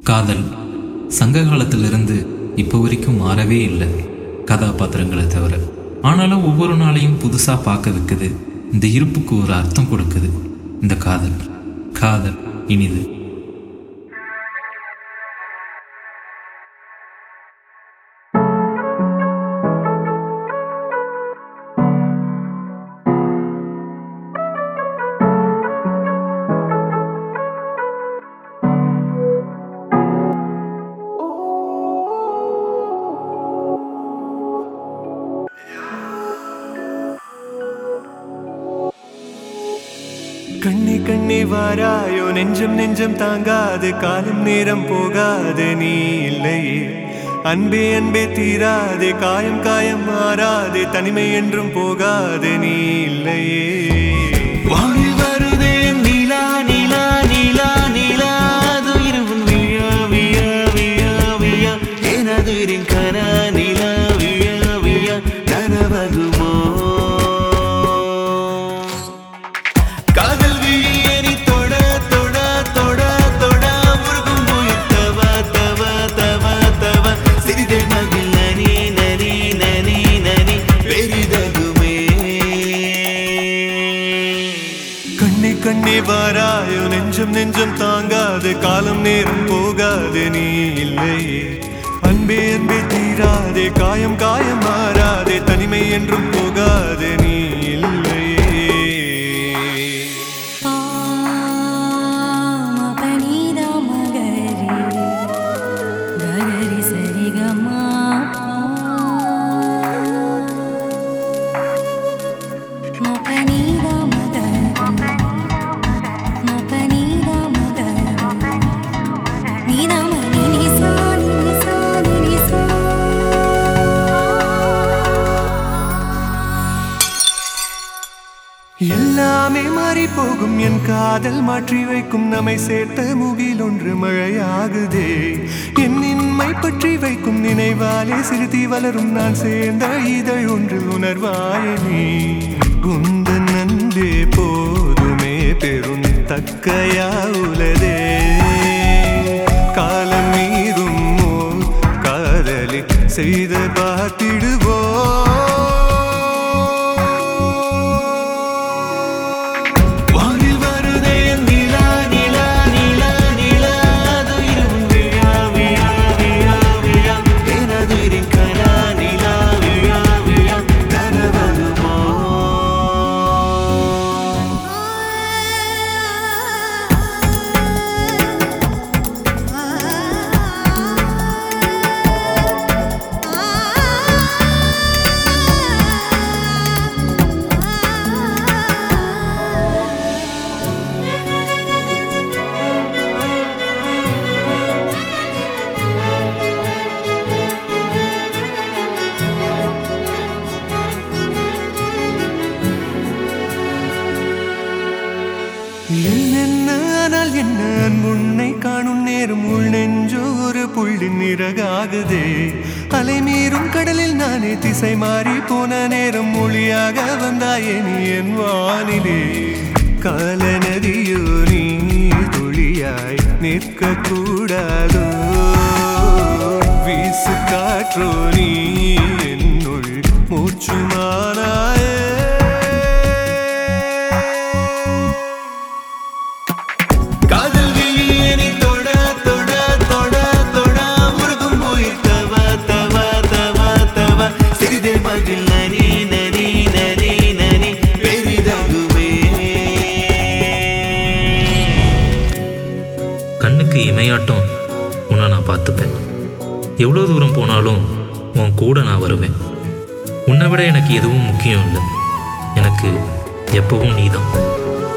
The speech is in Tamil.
காதல் சங்க காலத்திலிருந்து இப்போ வரைக்கும் மாறவே இல்லை கதாபாத்திரங்களை தவிர ஆனாலும் ஒவ்வொரு நாளையும் புதுசாக பார்க்க வைக்குது இந்த இருப்புக்கு ஒரு அர்த்தம் கொடுக்குது இந்த காதல் காதல் இனிது கண்ணி கண்ணி வாராயோ நெஞ்சம் நெஞ்சம் தாங்காது காலம் நேரம் போகாது நீ இல்லையே அன்பே அன்பே தீராது காயம் காயம் மாறாது தனிமை என்றும் போகாது நீ இல்லையே வானில் வருதே நிலா நிலா நிலா நிலா அது இரவும் விழா விழா விழா விழா எனதுரின் கனா நிலா விழா விழா கனவகுமோ காதல் விழியேறி தொட தொட தொட தொட முருகும் உயிர் தவ தவ தவ தவ சிறிது மகிழ் நனி நனி நனி நனி பெரிதகுமே கண்ணே கண்ணே வாராயோ நெஞ்சம் நெஞ்சம் தாங்காது காலம் நேரம் போகாது நீ இல்லையே அன்பே அன்பே தீராதே காயம் காயம் மாறாதே தனிமை என்றும் போகாது நீ இல்லையே பனிதா மகரி ககரி சரிகமா மபனிதா மகரி மபனிதா மகரி நீதா மணி நிசா நிசா நிசா எல்லாமே மாறி போகும் என் காதல் மாற்றி வைக்கும் நம்மை சேர்த்த முகில் ஒன்று மழையாகுதே என் இன்மை பற்றி வைக்கும் நினைவாலே சிறுதி வளரும் நான் சேர்ந்த இதழ் ஒன்றில் உணர்வாயனே குந்த நன்றே போதுமே பெரும் தக்கையா உலதே காலம் மீதும் ஓர் காதலி செய்த பார்த்திடுவோ வானில் வருதே நிலா நிலா நிலா நிலா அது இரவும் விழா விழா விழா விழா எனதுரின் கனா நிலா விழா விழா கனவருமோ என்னென்ன ஆனால் என்ன முன்னை காணும் நேரம் உள் நெஞ்சோ ஒரு புள்ளி நிறகாகுதே அலை மீறும் கடலில் நானே திசை மாறி போன நேரம் மொழியாக வந்தாயே நீ என் வானிலே கால நதியோ நீ துளியாய் நிற்க கூடாதோ வீசு காற்றோ நீ என்னுள் மூச்சுமானாயே காதல் விழியேறி தொட தொட தொட தொட முருகும் உயிர் தவ தவ தவ தவ சிறிதே மகிழ் நனி நனி நனி நனி பெரிதகுமே கண்ணுக்கு இமையாட்டம் உன்னை நான் பார்த்துப்பேன் எவ்வளோ தூரம் போனாலும் உன் கூட நான் வருவேன் உன்னை விட எனக்கு எதுவும் முக்கியம் இல்லை எனக்கு எப்பவும் நீதான்